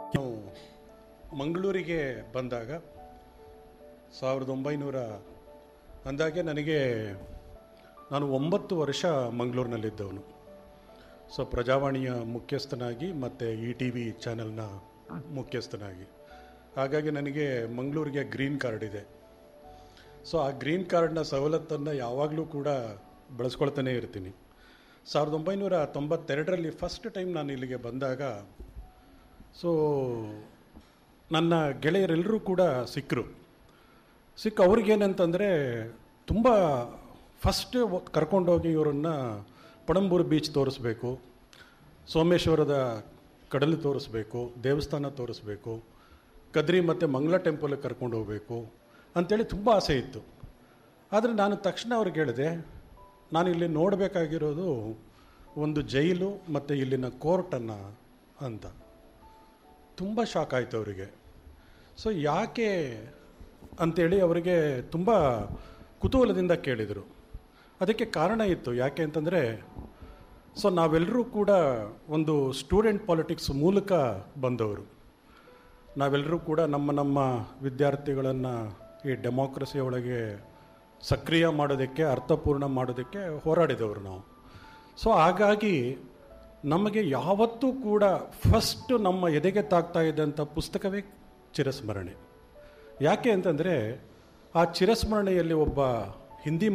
ನಾವು ಮಂಗಳೂರಿಗೆ ಬಂದಾಗ ಸಾವಿರದ ಒಂಬೈನೂರ ಅಂದಾಗೆ ನನಗೆ ನಾನು ಒಂಬತ್ತು ವರ್ಷ ಮಂಗಳೂರಿನಲ್ಲಿದ್ದವನು ಸೊ ಪ್ರಜಾವಾಣಿಯ ಮುಖ್ಯಸ್ಥನಾಗಿ ಮತ್ತು ಇ ಟಿ ವಿ ಚಾನೆಲ್ನ ಮುಖ್ಯಸ್ಥನಾಗಿ ಹಾಗಾಗಿ ನನಗೆ ಮಂಗಳೂರಿಗೆ ಗ್ರೀನ್ ಕಾರ್ಡ್ ಇದೆ ಸೊ ಆ ಗ್ರೀನ್ ಕಾರ್ಡ್ನ ಸವಲತ್ತನ್ನು ಯಾವಾಗಲೂ ಕೂಡ ಬಳಸ್ಕೊಳ್ತಾನೆ ಇರ್ತೀನಿ ಸಾವಿರದ ಒಂಬೈನೂರ ತೊಂಬತ್ತೆರಡರಲ್ಲಿ ಫಸ್ಟ್ ಟೈಮ್ ನಾನು ಇಲ್ಲಿಗೆ ಬಂದಾಗ ಸೊ ನನ್ನ ಗೆಳೆಯರೆಲ್ಲರೂ ಕೂಡ ಸಿಕ್ಕರು ಸಿಕ್ಕ ಅವ್ರಿಗೇನಂತಂದರೆ ತುಂಬ ಫಸ್ಟ್ ಕರ್ಕೊಂಡೋಗಿ ಇವರನ್ನು ಪಣಂಬೂರು ಬೀಚ್ ತೋರಿಸ್ಬೇಕು ಸೋಮೇಶ್ವರದ ಕಡಲು ತೋರಿಸ್ಬೇಕು ದೇವಸ್ಥಾನ ತೋರಿಸ್ಬೇಕು ಕದ್ರಿ ಮತ್ತು ಮಂಗಳ ಟೆಂಪಲ್ಗೆ ಕರ್ಕೊಂಡು ಹೋಗಬೇಕು ಅಂಥೇಳಿ ತುಂಬ ಆಸೆ ಇತ್ತು ಆದರೆ ನಾನು ತಕ್ಷಣ ಅವ್ರಿಗೆ ಹೇಳಿದೆ ನಾನು ಇಲ್ಲಿ ನೋಡಬೇಕಾಗಿರೋದು ಒಂದು ಜೈಲು ಮತ್ತು ಇಲ್ಲಿನ ಕೋರ್ಟನ್ನು ಅಂತ ತುಂಬ ಶಾಕ್ ಆಯಿತು ಅವರಿಗೆ ಸೊ ಯಾಕೆ ಅಂಥೇಳಿ ಅವರಿಗೆ ತುಂಬ ಕುತೂಹಲದಿಂದ ಕೇಳಿದರು ಅದಕ್ಕೆ ಕಾರಣ ಇತ್ತು ಯಾಕೆ ಅಂತಂದರೆ ಸೊ ನಾವೆಲ್ಲರೂ ಕೂಡ ಒಂದು ಸ್ಟೂಡೆಂಟ್ ಪಾಲಿಟಿಕ್ಸ್ ಮೂಲಕ ಬಂದವರು ನಾವೆಲ್ಲರೂ ಕೂಡ ನಮ್ಮ ನಮ್ಮ ವಿದ್ಯಾರ್ಥಿಗಳನ್ನು ಈ ಡೆಮೋಕ್ರಸಿ ಒಳಗೆ ಸಕ್ರಿಯ ಮಾಡೋದಕ್ಕೆ ಅರ್ಥಪೂರ್ಣ ಮಾಡೋದಕ್ಕೆ ಹೋರಾಡಿದವರು ನಾವು ಸೊ ಹಾಗಾಗಿ ನಮಗೆ ಯಾವತ್ತೂ ಕೂಡ ಫಸ್ಟ್ ನಮ್ಮ ಎದೆಗೆ ತಾಗ್ತಾ ಇದ್ದಂಥ ಪುಸ್ತಕವೇ ಚಿರಸ್ಮರಣೆ ಯಾಕೆ ಅಂತಂದರೆ ಆ ಚಿರಸ್ಮರಣೆಯಲ್ಲಿ ಒಬ್ಬ ಹಿಂದಿ